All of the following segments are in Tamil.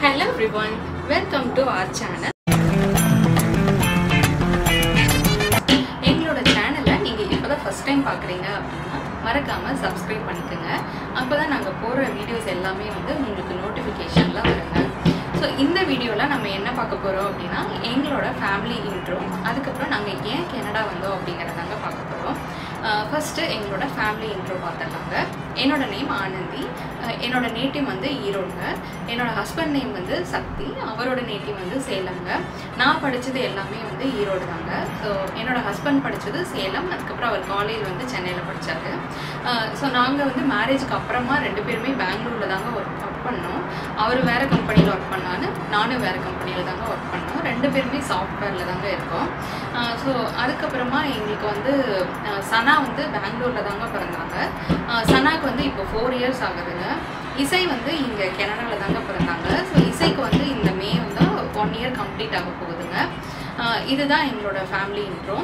hello everyone welcome to our channel எங்களோட சேனலை நீங்கள் இப்போ தான் ஃபஸ்ட் டைம் பார்க்குறீங்க அப்படின்னா மறக்காமல் சப்ஸ்கிரைப் பண்ணிக்கோங்க அப்போ தான் நாங்கள் போடுற வீடியோஸ் எல்லாமே வந்து உங்களுக்கு நோட்டிஃபிகேஷனில் வருங்க ஸோ இந்த வீடியோவில் நம்ம என்ன பார்க்க போகிறோம் அப்படின்னா எங்களோட ஃபேமிலி இன்ட்ரோ அதுக்கப்புறம் நாங்கள் ஏன் கனடா வந்தோம் அப்படிங்கிறதாங்க பார்க்க போகிறோம் ஃபஸ்ட்டு எங்களோட ஃபேமிலி இன்ட்ரோ பார்த்துடலாங்க என்னோட நேம் ஆனந்தி அஹ் என்னோட நேட்டிவ் வந்து ஈரோடுங்க என்னோட ஹஸ்பண்ட் நேம் வந்து சக்தி அவரோட நேட்டிவ் வந்து சேலம்ங்க நான் படித்தது எல்லாமே வந்து ஈரோடு தாங்க ஸோ என்னோட ஹஸ்பண்ட் படித்தது சேலம் அதுக்கப்புறம் அவர் காலேஜ் வந்து சென்னையில் படித்தாரு ஸோ நாங்கள் வந்து மேரேஜ்க்கு அப்புறமா ரெண்டு பேருமே பெங்களூரில் தாங்க ஒர்க் ஒர்க் பண்ணோம் அவர் வேறு கம்பெனியில் ஒர்க் பண்ணாரு நானும் வேறு கம்பெனியில் தாங்க ஒர்க் பண்ணோம் ரெண்டு பேருமே சாஃப்ட்வேரில் தாங்க இருக்கோம் ஸோ அதுக்கப்புறமா எங்களுக்கு வந்து அஹ், சனா வந்து பெங்களூரில் தாங்க பிறந்தாங்க அஹ், சனாக்கு வந்து இப்போ ஃபோர் இயர்ஸ் ஆகுதுங்க இசை வந்து இங்கே கனடாவில் தாங்க பிறந்தாங்க ஸோ இசைக்கு வந்து இந்த மே வந்து ஒன் இயர் கம்ப்ளீட் ஆக போகுதுங்க அஹ், இதுதான் எங்களோட ஃபேமிலி இன்ட்ரோ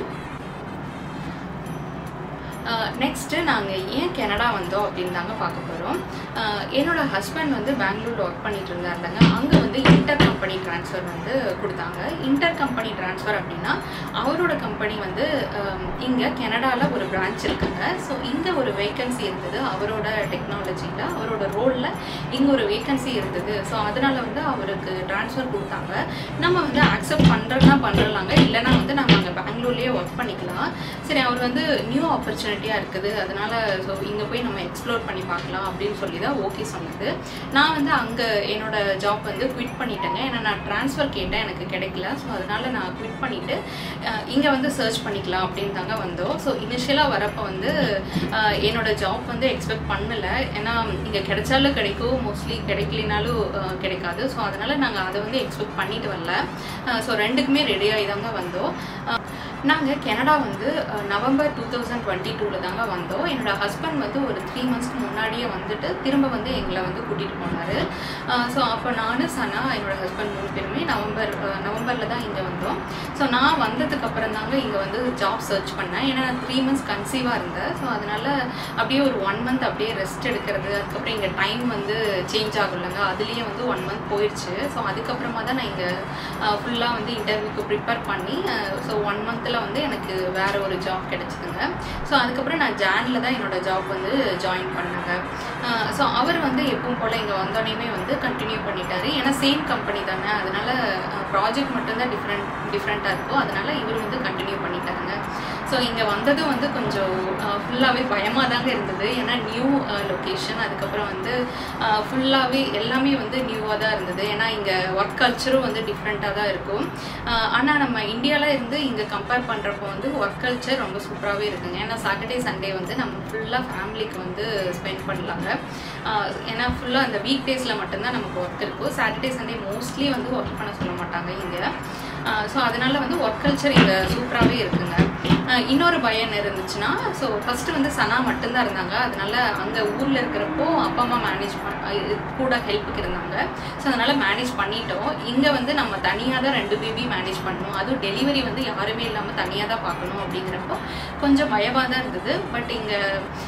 நெக்ஸ்ட்டு நாங்கள் ஏன் கனடா வந்தோம் அப்படின்னு தாங்க பார்க்க போகிறோம் என்னோட ஹஸ்பண்ட் வந்து பெங்களூரில் ஒர்க் பண்ணிட்டு இருந்தாருலங்க அங்கே வந்து இன்டர் கம்பெனி ட்ரான்ஸ்ஃபர் வந்து கொடுத்தாங்க இன்டர் கம்பெனி ட்ரான்ஸ்ஃபர் அப்படின்னா அவரோட கம்பெனி வந்து இங்கே கனடாவில் ஒரு பிரான்ச் இருக்குங்க ஸோ இங்கே ஒரு வேகன்சி இருந்தது அவரோட டெக்னாலஜியில் அவரோட ரோலில் இங்கே ஒரு வேகன்சி இருந்தது ஸோ அதனால் வந்து அவருக்கு ட்ரான்ஸ்ஃபர் கொடுத்தாங்க நம்ம வந்து அக்செப்ட் பண்ணுறதுனா பண்ணுறலாங்க இல்லைனா வந்து நம்ம அங்கே பெங்களூர்லேயே ஒர்க் பண்ணிக்கலாம் சரி அவர் வந்து நியூ ஆப்பர்ச்சுனிட்டியாக இருக்குது அதனால் ஸோ இங்கே போய் நம்ம எக்ஸ்ப்ளோர் பண்ணி பார்க்கலாம் அப்படின்னு சொல்லி தான் ஓகே சொன்னது நான் வந்து அங்கே என்னோட ஜாப் வந்து குவிட் பண்ணிட்டேங்க ஏன்னா நான் ட்ரான்ஸ்ஃபர் கேட்டேன் எனக்கு கிடைக்கல ஸோ அதனால் நான் குவிட் பண்ணிவிட்டு இங்கே வந்து சர்ச் பண்ணிக்கலாம் அப்படின்னு தாங்க வந்தோம் ஸோ இனிஷியலாக வரப்போ வந்து அஹ், என்னோட ஜாப் வந்து எக்ஸ்பெக்ட் பண்ணலை ஏன்னா இங்கே கிடைச்சாலும் கிடைக்கும் மோஸ்ட்லி கிடைக்கலினாலும் அஹ், கிடைக்காது ஸோ அதனால் நாங்கள் அதை வந்து எக்ஸ்பெக்ட் பண்ணிட்டு வரல ஸோ ரெண்டுக்குமே ரெடியாகி தாங்க வந்தோம் நாங்கள் கனடா வந்து அஹ், நவம்பர் டூ தௌசண்ட் டுவெண்ட்டி டூவில் தாங்க வந்தோம் என்னோட ஹஸ்பண்ட் வந்து ஒரு த்ரீ மந்த்ஸ்க்கு முன்னாடியே வந்துட்டு திரும்ப வந்து எங்களை வந்து கூட்டிகிட்டு போனார் ஸோ அப்போ நான் சனா என்னோட ஹஸ்பண்ட் மூணு பேருமே நவம்பர் நவம்பரில் தான் இங்கே வந்தோம் ஸோ நான் வந்ததுக்கு அப்புறம் தாங்க இங்கே வந்து ஜாப் சர்ச் பண்ணேன் ஏன்னா நான் த்ரீ மந்த்ஸ் கன்சீவாக இருந்தேன் ஸோ அதனால் அப்படியே ஒரு ஒன் மந்த் அப்படியே ரெஸ்ட் எடுக்கிறது அதுக்கப்புறம் இங்கே டைம் வந்து சேஞ்ச் ஆகும்லங்க அதுலேயே வந்து ஒன் மந்த் போயிடுச்சு ஸோ அதுக்கப்புறமா தான் நான் இங்கே ஃபுல்லாக வந்து இன்டர்வியூக்கு ப்ரிப்பேர் பண்ணி ஸோ ஒன் மந்தில் வந்து எனக்கு வேற ஒரு ஜாப் கிடைச்சிதுங்க ஸோ அதுக்கப்புறம் நான் ஜானில் தான் என்னோட ஜாப் வந்து ஜாயின் பண்ணேங்க ஸோ அவர் வந்து எப்பவும் போல் இங்கே வந்தோடனே வந்து கண்டினியூ பண்ணிட்டாரு ஏன்னா சேம் கம்பெனி தானே அதனால ப்ராஜெக்ட் மட்டும்தான் டிஃப்ரெண்ட் டிஃப்ரெண்ட்டாக இருக்கும் அதனால இவர் வந்து கண்டினியூ பண்ணிட்டாருங்க ஸோ இங்கே வந்ததும் வந்து கொஞ்சம் ஃபுல்லாகவே பயமாக தாங்க இருந்தது ஏன்னா நியூ லொக்கேஷன் அதுக்கப்புறம் வந்து ஃபுல்லாகவே எல்லாமே வந்து நியூவாக தான் இருந்தது ஏன்னா இங்கே ஒர்க் கல்ச்சரும் வந்து டிஃப்ரெண்ட்டாக தான் இருக்கும் ஆனால் நம்ம இந்தியாவில் இருந்து இங்கே கம்பேர் பண்ணுறப்போ வந்து ஒர்க் கல்ச்சர் ரொம்ப சூப்பராகவே இருக்குங்க ஏன்னா சாட்டர்டே சண்டே வந்து நம்ம ஃபுல்லாக ஃபேமிலிக்கு வந்து ஸ்பெண்ட் பண்ணலாங்க ஆஹ் ஏன்னா ஃபுல்லாக அந்த வீக் டேஸில் மட்டும்தான் நமக்கு ஒர்க் இருக்கும் சாட்டர்டே சண்டே மோஸ்ட்லி வந்து ஒர்க் பண்ண சொல்ல மாட்டாங்க இங்கே ஸோ அதனால வந்து ஒர்க் கல்ச்சர் இங்கே சூப்பராகவே இருக்குங்க ஆஹ் இன்னொரு பயம் என்ன இருந்துச்சுன்னா ஸோ ஃபஸ்ட்டு வந்து சனா மட்டும்தான் இருந்தாங்க அதனால அங்கே ஊரில் இருக்கிறப்போ அப்பா அம்மா மேனேஜ் பண்ண கூட ஹெல்ப்புக்கு இருந்தாங்க ஸோ அதனால் மேனேஜ் பண்ணிட்டோம் இங்கே வந்து நம்ம தனியாக தான் ரெண்டு பேபி மேனேஜ் பண்ணணும் அதுவும் டெலிவரி வந்து யாருமே இல்லாமல் தனியாக தான் பார்க்கணும் அப்படிங்கிறப்போ கொஞ்சம் பயமாக தான் இருந்தது பட் இங்கே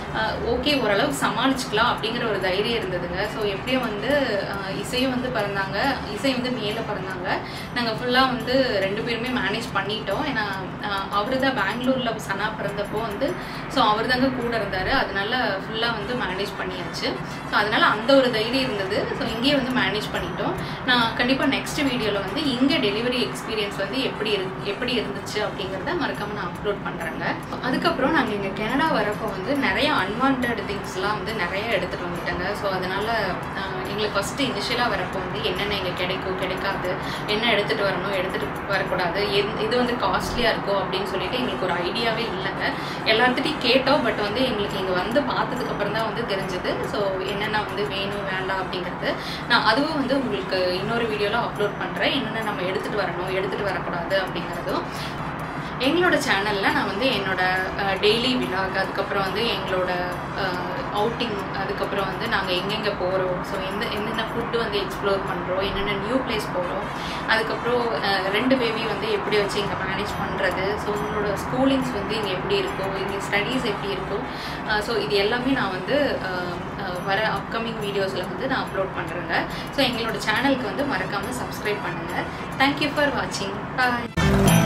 ஓகே ஓரளவு சமாளிச்சுக்கலாம் அப்படிங்கிற ஒரு தைரியம் இருந்ததுங்க ஸோ எப்படியும் வந்து ஆஹ் இசையும் வந்து பிறந்தாங்க இசை வந்து மேலே பிறந்தாங்க நாங்கள் ஃபுல்லாக வந்து ரெண்டு பேருமே மேனேஜ் பண்ணிட்டோம் ஏன்னா அவர் தான் பெங்களூரில் சனா பிறந்தப்போ வந்து ஸோ அவர் தாங்க கூட இருந்தார் அதனால ஃபுல்லாக வந்து மேனேஜ் பண்ணியாச்சு ஸோ அதனால அந்த ஒரு தைரியம் இருந்தது ஸோ இங்கேயே வந்து மேனேஜ் பண்ணிட்டோம் நான் கண்டிப்பாக நெக்ஸ்ட் வீடியோவில் வந்து இங்கே டெலிவரி எக்ஸ்பீரியன்ஸ் வந்து எப்படி இரு எப்படி இருந்துச்சு அப்படிங்கிறத மறக்காமல் நான் அப்லோட் பண்ணுறேங்க அதுக்கப்புறம் நாங்கள் இங்கே கனடா வரப்போ வந்து நிறைய அன்வான்ட் திங்ஸ்லாம் வந்து நிறைய எடுத்துகிட்டு வந்துட்டேங்க ஸோ அதனால் எங்களுக்கு ஃபஸ்ட்டு இனிஷியலாக வரப்போ வந்து என்னென்ன இங்கே கிடைக்கும் கிடைக்காது என்ன எடுத்துகிட்டு வரணும் எடுத்துகிட்டு வரக்கூடாது எது இது வந்து காஸ்ட்லியாக இருக்கும் அப்படின்னு சொல்லிட்டு எங்களுக்கு ஒரு ஐடியாவே இல்லைங்க எல்லாத்துட்டையும் கேட்டோம் பட் வந்து எங்களுக்கு இங்கே வந்து பார்த்ததுக்கு அப்புறம் தான் வந்து தெரிஞ்சது ஸோ என்னென்ன வந்து வேணும் வேண்டாம் அப்படிங்கிறது நான் அதுவும் வந்து உங்களுக்கு இன்னொரு வீடியோவில் அப்லோட் பண்ணுறேன் என்னென்ன நம்ம எடுத்துகிட்டு வரணும் எடுத்துகிட்டு வரக்கூடாது அப்படிங்கிறதும் எங்களோட சேனலில் நான் வந்து என்னோட டெய்லி விலாக் அதுக்கப்புறம் வந்து எங்களோட அவுட்டிங் அதுக்கப்புறம் வந்து நாங்கள் எங்கெங்கே போகிறோம் ஸோ எந்த என்னென்ன ஃபுட்டு வந்து எக்ஸ்ப்ளோர் பண்ணுறோம் என்னென்ன நியூ பிளேஸ் போகிறோம் அதுக்கப்புறம் அஹ், ரெண்டு பேபி வந்து எப்படி வச்சு இங்கே மேனேஜ் பண்ணுறது ஸோ உங்களோட ஸ்கூலிங்ஸ் வந்து இங்கே எப்படி இருக்கும் இங்கே ஸ்டடீஸ் எப்படி இருக்கும் ஸோ இது எல்லாமே நான் வந்து வர அப்கமிங் வீடியோஸில் வந்து நான் அப்லோட் பண்ணுறேங்க ஸோ எங்களோட சேனலுக்கு வந்து மறக்காமல் சப்ஸ்கிரைப் பண்ணுங்கள் தேங்க்யூ ஃபார் வாட்சிங் பாய்